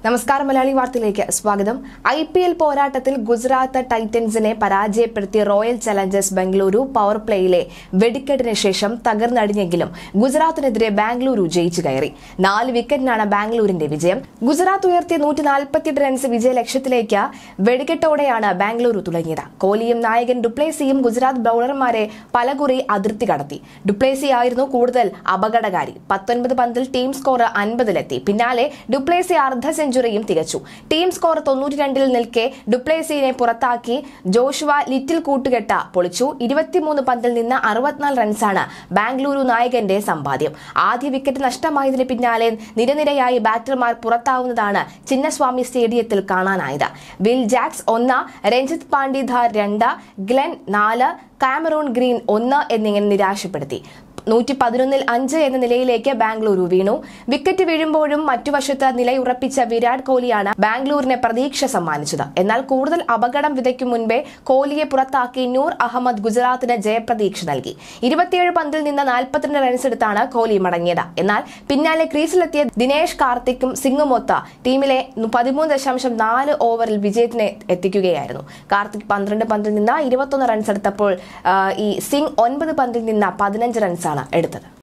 നമസ്കാരം മലയാളി വാർത്തയിലേക്ക് സ്വാഗതം ഐ പി എൽ പോരാട്ടത്തിൽ ഗുജറാത്ത് ടൈറ്റൻസിനെ പരാജയപ്പെടുത്തി റോയൽ ചലഞ്ചേഴ്സ് ബംഗളൂരു പവർ പ്ലേയിലെ വെടിക്കെട്ടിന് ശേഷം തകർന്നടിഞ്ഞെങ്കിലും ഗുജറാത്തിനെതിരെ ബാംഗ്ലൂരു ജയിച്ചു കയറി നാല് വിക്കറ്റിനാണ് ബാംഗ്ലൂരിന്റെ വിജയം ഗുജറാത്ത് ഉയർത്തിയ നൂറ്റി നാൽപ്പത്തിയെട്ട് റൺസ് വിജയ ലക്ഷ്യത്തിലേക്ക് വെടിക്കെട്ടോടെയാണ് ബാംഗ്ലൂരു തുടങ്ങിയത് കോഹ്ലിയും നായകൻ ഡുപ്ലേസിയും ഗുജറാത്ത് ബൌളർമാരെ പലകുറി അതിർത്തി കടത്തി ഡുപ്ലേസി ആയിരുന്നു കൂടുതൽ അപകടകാരി പത്തൊൻപത് പന്തിൽ ടീം സ്കോർ അൻപതിലെത്തി പിന്നാലെ ഡുപ്ലേസി അർദ്ധ സെഞ്ചുറിയും തികച്ചു ടീം സ്കോർ തൊണ്ണൂറ്റി രണ്ടിൽ നിൽക്കെ ഡുപ്ലേസിനെ പുറത്താക്കി ജോഷുവ ലിറ്റിൽ കൂട്ടുകെട്ട പൊളിച്ചു ഇരുപത്തിമൂന്ന് പന്തിൽ നിന്ന് അറുപത്തിനാല് റൺസാണ് ബാംഗ്ലൂരു നായകന്റെ സമ്പാദ്യം ആദ്യ വിക്കറ്റ് നഷ്ടമായതിന് പിന്നാലെ നിരനിരയായി ബാറ്റർമാർ പുറത്താവുന്നതാണ് ചിന്നസ്വാമി സ്റ്റേഡിയത്തിൽ കാണാനായത് വിൽ ജാക്സ് ഒന്ന് രഞ്ജിത്ത് പാണ്ഡിധാർ രണ്ട് ഗ്ലെൻ നാല് കാമറൂൺ ഗ്രീൻ ഒന്ന് എന്നിങ്ങനെ നിരാശപ്പെടുത്തി നൂറ്റി പതിനൊന്നിൽ അഞ്ച് എന്ന നിലയിലേക്ക് ബാംഗ്ലൂരു വീണു വിക്കറ്റ് വീഴുമ്പോഴും മറ്റുവശത്ത് നിലയുറപ്പിച്ച വിരാട് കോഹ്ലിയാണ് ബാംഗ്ലൂരിന് പ്രതീക്ഷ സമ്മാനിച്ചത് എന്നാൽ കൂടുതൽ അപകടം വിതയ്ക്കും മുൻപേ കോഹ്ലിയെ പുറത്താക്കി നൂർ അഹമ്മദ് ഗുജറാത്തിന് ജയപ്രതീക്ഷ നൽകി ഇരുപത്തിയേഴ് പന്തിൽ നിന്ന് നാൽപ്പത്തിരണ്ട് റൺസ് എടുത്താണ് കോഹ്ലി മടങ്ങിയത് എന്നാൽ പിന്നാലെ ക്രീസിലെത്തിയ ദിനേഷ് കാർത്തിക്കും സിംഗുമൊത്ത ടീമിലെ പതിമൂന്ന് ദശാംശം നാല് ഓവറിൽ വിജയത്തിന് എത്തിക്കുകയായിരുന്നു കാർത്തിക് പന്ത്രണ്ട് പന്തിൽ നിന്ന് ഇരുപത്തൊന്ന് റൺസ് എടുത്തപ്പോൾ ആ, ഈ സിംഗ് ഒൻപത് പന്തിൽ നിന്ന് പതിനഞ്ച് റൺസാണ് എടുത്തത്